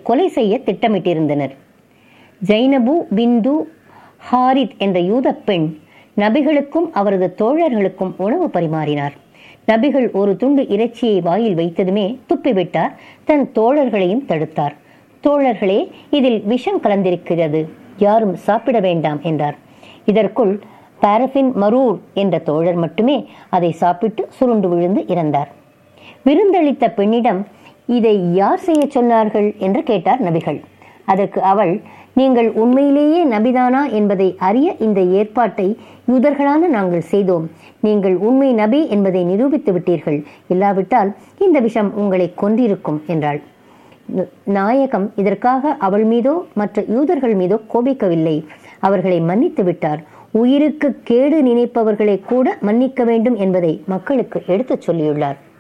கொலை செய்ய திட்டமிட்டிருந்தனர் ஜைனபு பிந்து ஹாரித் என்ற யூத பெண் நபிகளுக்கும் அவரது தோழர்களுக்கும் உணவு பரிமாறினார் நபிகள் ஒரு துண்டு இறைச்சியை வாயில் வைத்ததுமே துப்பிவிட்டார் தன் தோழர்களையும் தடுத்தார் தோழர்களே இதில் விஷம் கலந்திருக்கிறது யாரும் சாப்பிட வேண்டாம் என்றார் இதற்குள் பாரஃபின் மரூர் என்ற தோழர் மட்டுமே அதை சாப்பிட்டு சுருண்டு விழுந்து இறந்தார் விருந்தளித்த பெண்ணிடம் இதை யார் செய்ய சொன்னார்கள் என்று கேட்டார் நபிகள் அதற்கு அவள் நீங்கள் உண்மையிலேயே நபிதானா என்பதை அறிய இந்த ஏற்பாட்டை யூதர்களான நாங்கள் செய்தோம் நீங்கள் உண்மை நபி என்பதை நிரூபித்து விட்டீர்கள் இல்லாவிட்டால் இந்த விஷம் உங்களை கொன்றிருக்கும் என்றாள் ந- நாயகம் இதற்காக அவள் மீதோ மற்ற யூதர்கள் மீதோ கோபிக்கவில்லை அவர்களை மன்னித்து விட்டார் உயிருக்கு கேடு நினைப்பவர்களை கூட மன்னிக்க வேண்டும் என்பதை மக்களுக்கு எடுத்துச் சொல்லியுள்ளார்